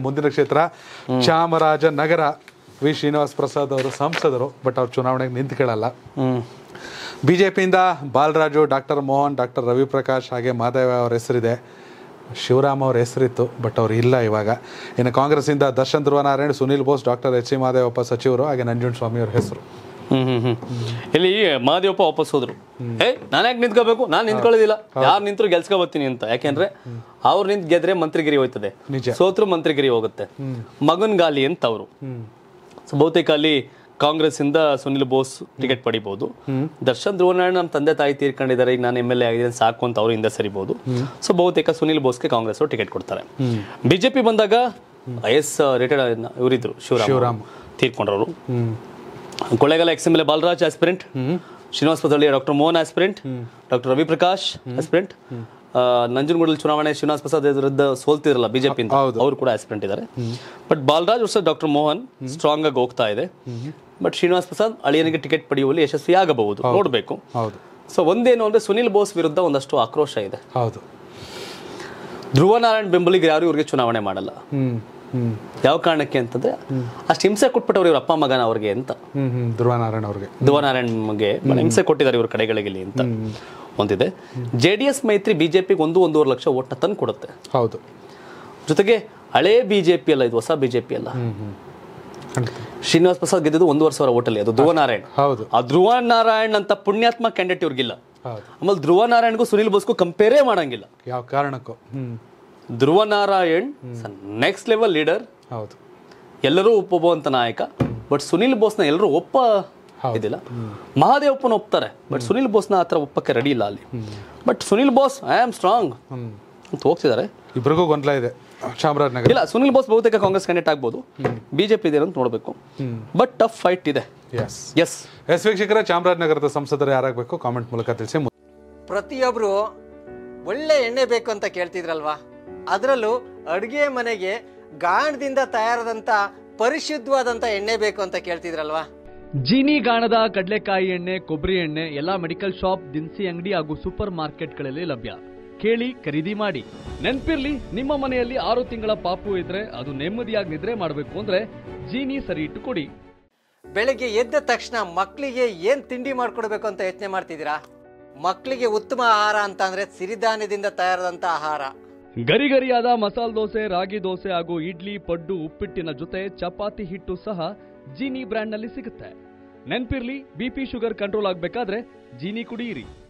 ಮುಂದಿನ ಕ್ಷೇತ್ರ ಚಾಮರಾಜನಗರ ವಿ ಶ್ರೀನಿವಾಸ್ ಪ್ರಸಾದ್ ಅವರು ಸಂಸದರು ಬಟ್ ಅವ್ರು ಚುನಾವಣೆಗೆ ನಿಂತ್ಕೊಳ್ಳಲ್ಲ ಬಿ ಜೆ ಪಿಯಿಂದ ಬಾಲರಾಜು ಡಾಕ್ಟರ್ ಮೋಹನ್ ಡಾಕ್ಟರ್ ರವಿಪ್ರಕಾಶ್ ಹಾಗೆ ಮಾದೇವ ಅವ್ರ ಹೆಸರಿದೆ ಶಿವರಾಮ್ ಅವ್ರ ಹೆಸರಿತ್ತು ಬಟ್ ಅವ್ರು ಇಲ್ಲ ಇವಾಗ ಇನ್ನು ಕಾಂಗ್ರೆಸ್ಸಿಂದ Darshan Dhruvanarayan Sunil Bose doctor H C Mahadevappa ಸಚಿವರು ಹಾಗೆ ನಂಜುಂಡ ಸ್ವಾಮಿ ಅವ್ರ ಹೆಸರು ಹ್ಮ್ ಹ್ಮ್ ಹ್ಮ್ ಇಲ್ಲಿ ಮಹಾದೇವಪ್ಪ ವಾಪಸ್ ಹೋದ್ರು ಏ ನಾನು ಯಾಕೆ ನಿಂತ್ಕೋಬೇಕು ನಾನು ನಿಂತ್ಕೊಳ್ಳೋದಿಲ್ಲ ಯಾರು ನಿಂತ್ರು ಗೆಲ್ಸ್ಕೊ ಬರ್ತೀನಿ ಅಂತ ಯಾಕೆಂದ್ರೆ ಅವ್ರು ನಿಂತ್ ಗೆದ್ರೆ ಮಂತ್ರಿಗಿರಿ ಹೋಯ್ತದೆ ನಿಜ. ಸೋತ್ರು ಮಂತ್ರಿಗಿರಿ ಹೋಗುತ್ತೆ ಮಗನ್ ಗಾಲಿ ಅಂತ ಅವರು ಸೊ ಬಹುತೇಕ ಅಲ್ಲಿ ಕಾಂಗ್ರೆಸ್ ಇಂದ ಸುನಿಲ್ ಬೋಸ್ ಟಿಕೆಟ್ ಪಡಿಬಹುದು ದರ್ಶನ್ ಧ್ರುವನಾರಾಯಣ್ ನಮ್ಮ ತಂದೆ ತಾಯಿ ತೀರ್ಕೊಂಡಿದ್ದಾರೆ ಈಗ ನಾನು ಎಮ್ ಎಲ್ ಎ ಆಗಿದ್ದೀನಿ ಸಾಕು ಅಂತ ಅವ್ರು ಹಿಂದೆ ಸರಿಬಹುದು ಸೊ ಬಹುತೇಕ ಸುನಿಲ್ ಬೋಸ್ಗೆ ಕಾಂಗ್ರೆಸ್ ಅವರು ಟಿಕೆಟ್ ಕೊಡ್ತಾರೆ ಬಿಜೆಪಿ ಬಂದಾಗ ಐ ಎಸ್ ರಿಟೈರ್ಡ್ ಇವರಿದ್ರು ಶಿವರಾಮ್ ತೀರ್ಕೊಂಡ್ರವರು Kollegal ex M L A Balaraj aspirant Srinivasa Padalli doctor Mohan aspirant doctor Raviprakash aspirant ನಂಜನಗೂಡಲ್ಲಿ ಚುನಾವಣೆ ಶ್ರೀನಿವಾಸ ಪ್ರಸಾದ್ ವಿರುದ್ಧ ಸೋಲ್ತಿರಲ್ಲ ಬಿಜೆಪಿ ಅವರು ಕೂಡ ಆಸ್ಪಿರೆಂಟ್ ಇದ್ದಾರೆ but Balaraj versus doctor Mohan strong ಆಗಿ ಹೋಗ್ತಾ ಇದೆ ಬಟ್ ಶ್ರೀನಿವಾಸ್ ಪ್ರಸಾದ್ ಅಳಿಯನಿಗೆ ಟಿಕೆಟ್ ಪಡೆಯುವಲ್ಲಿ ಯಶಸ್ವಿ ಆಗಬಹುದು ನೋಡಬೇಕು ಹೌದು ಸೊ ಒಂದೇನು ಅಂದ್ರೆ ಸುನಿಲ್ ಬೋಸ್ ವಿರುದ್ಧ ಒಂದಷ್ಟು ಆಕ್ರೋಶ ಇದೆ ಹೌದು ಧ್ರುವ ನಾರಾಯಣ್ ಬೆಂಬಲಿಗೆ ಯಾರು ಇವ್ರಿಗೆ ಚುನಾವಣೆ ಮಾಡಲ್ಲ ಹ್ಮ್ ಹ್ಮ್ ಯಾವ ಕಾರಣಕ್ಕೆ ಅಂತಂದ್ರೆ ಅಷ್ಟು ಹಿಂಸೆ ಕೊಟ್ಬಿಟ್ಟವ್ರು ಇವ್ರ ಅಪ್ಪ ಮಗನ ಅವ್ರಿಗೆ ಅಂತ ಹ್ಮ್ ಹ್ಮ್ ಧ್ರುವನಾರಾಯಣ್ ಅವ್ರಿಗೆ ಧ್ರುವನಾರಾಯಣ್ಗೆ ಬಹಳ ಹಿಂಸೆ ಕೊಟ್ಟಿದ್ದಾರೆ ಇವ್ರ ಕಡೆಗಳಿಗೆ ಅಂತ ಒಂದಿದೆ ಜೆ ಡಿ ಎಸ್ ಮೈತ್ರಿ ಬಿಜೆಪಿಗೆ ಒಂದು ಒಂದೂವರೆ ಲಕ್ಷ ಓಟ್ನ ತಂದು ಕೊಡುತ್ತೆ ಹೌದು ಜೊತೆಗೆ ಹಳೇ ಬಿಜೆಪಿ ಅಲ್ಲ ಇದು ಹೊಸ ಬಿಜೆಪಿ ಅಲ್ಲ ಹ್ಮ್ ಹ್ಮ್ ಖಂಡಿತ ಶ್ರೀನಿವಾಸ್ ಪ್ರಸಾದ್ ಗೆದ್ದಿದ್ದು ಒಂದೂವರೆ ಸಾವಿರ ಓಟಲ್ಲಿ ಅದು ಧ್ರುವ ನಾರಾಯಣ್ ಹೌದು ಆ ಧ್ರುವ ನಾರಾಯಣ್ ಅಂತ ಪುಣ್ಯಾತ್ಮ ಕ್ಯಾಂಡಿಡೇಟ್ ಇವ್ರಿಗಿಲ್ಲ ಹೌದು ಆಮೇಲೆ ಧ್ರುವ ನಾರಾಯಣ್ಗೂ ಸುನಿಲ್ ಬೋಸ್ಗೂ ಕಂಪೇರೇ ಮಾಡಂಗಿಲ್ಲ ಯಾವ ಕಾರಣಕ್ಕೂ hmm Dhruva Narayan next level leader ಹೌದು ಎಲ್ಲರೂ ಒಪ್ಪುವಂತ ನಾಯಕ ಬಟ್ ಸುನಿಲ್ ಬೋಸ್ನ ಎಲ್ಲರೂ ಒಪ್ಪ ಇದಿಲ್ಲ ಮಹಾದೇವಪ್ಪನ ಒಪ್ತಾರೆ ಬಟ್ ಸುನಿಲ್ ಬೋಸ್ನ ಹತ್ರ ಒಪ್ಪಕ್ಕೆ ರೆಡಿ ಇಲ್ಲ ಅಲ್ಲಿ but Sunil Bose I am strong ಅಂತ ಹೋಗ್ತಿದ್ದಾರೆ ಇಬ್ರಿಗೂ ಗೊಂದಲ ಇದೆ ಚಾಮರಾಜನಗರ ಇಲ್ಲ ಸುನಿಲ್ ಬೋಸ್ ಬಹುತೇಕ ಕಾಂಗ್ರೆಸ್ ಕ್ಯಾಂಡಿಡೇಟ್ ಆಗ್ಬೋದು ಬಿಜೆಪಿ ಇದೆ ಅಂತ ನೋಡಬೇಕು ಬಟ್ ಟಫ್ ಫೈಟ್ ಇದೆ ಎಸ್ ಎಸ್ ಎಸ್ ವೀಕ್ಷಕರ ಚಾಮರಾಜನಗರದ ಸಂಸದರು ಯಾರಾಗಬೇಕು ಕಾಮೆಂಟ್ ಮೂಲಕ ತಿಳಿಸಿ ಪ್ರತಿಯೊಬ್ರು ಒಳ್ಳೆ ಎಣ್ಣೆ ಬೇಕು ಅಂತ ಕೇಳ್ತಿದ್ರಲ್ವಾ ಅದರಲ್ಲೂ ಅಡುಗೆ ಮನೆಗೆ ಗಾಣದಿಂದ ತಯಾರಾದಂಥ ಪರಿಶುದ್ಧವಾದಂಥ ಎಣ್ಣೆ ಬೇಕು ಅಂತ ಕೇಳ್ತಿದ್ರಲ್ವಾ ಜೀನಿ ಗಾಣದ ಕಡಲೆಕಾಯಿ ಎಣ್ಣೆ ಕೊಬ್ಬರಿ ಎಣ್ಣೆ ಎಲ್ಲಾ ಮೆಡಿಕಲ್ ಶಾಪ್ ದಿನಸಿ ಅಂಗಡಿ ಹಾಗೂ ಸೂಪರ್ ಮಾರ್ಕೆಟ್ಗಳಲ್ಲಿ ಲಭ್ಯ ಕೇಳಿ ಖರೀದಿ ಮಾಡಿ ನೆನ್ಪಿರ್ಲಿ ನಿಮ್ಮ ಮನೆಯಲ್ಲಿ ಆರು ತಿಂಗಳ ಪಾಪು ಇದ್ರೆ ಅದು ನೆಮ್ಮದಿಯಾಗಿ ನಿದ್ರೆ ಮಾಡಬೇಕು ಅಂದ್ರೆ ಜೀನಿ ಸರಿ ಇಟ್ಟು ಕೊಡಿ ಬೆಳಗ್ಗೆ ಎದ್ದ ತಕ್ಷಣ ಮಕ್ಕಳಿಗೆ ಏನು ತಿಂಡಿ ಮಾಡ್ಕೊಡ್ಬೇಕು ಅಂತ ಯೋಚನೆ ಮಾಡ್ತಿದ್ದೀರಾ ಮಕ್ಕಳಿಗೆ ಉತ್ತಮ ಆಹಾರ ಅಂತ ಅಂದ್ರೆ ಸಿರಿಧಾನ್ಯದಿಂದ ತಯಾರಾದಂಥ ಆಹಾರ ಗರಿಗರಿಯಾದ ಮಸಾಲೆ ದೋಸೆ ರಾಗಿ ದೋಸೆ ಹಾಗೂ ಇಡ್ಲಿ ಪಡ್ಡು ಉಪ್ಪಿಟ್ಟಿನ ಜೊತೆ ಚಪಾತಿ ಹಿಟ್ಟು ಸಹ ಜೀನಿ ಬ್ರ್ಯಾಂಡ್ನಲ್ಲಿ ಸಿಗುತ್ತೆ ನೆನ್ಪಿರ್ಲಿ ಬಿಪಿ ಶುಗರ್ ಕಂಟ್ರೋಲ್ ಆಗ್ಬೇಕಾದ್ರೆ ಜೀನಿ ಕುಡಿಯಿರಿ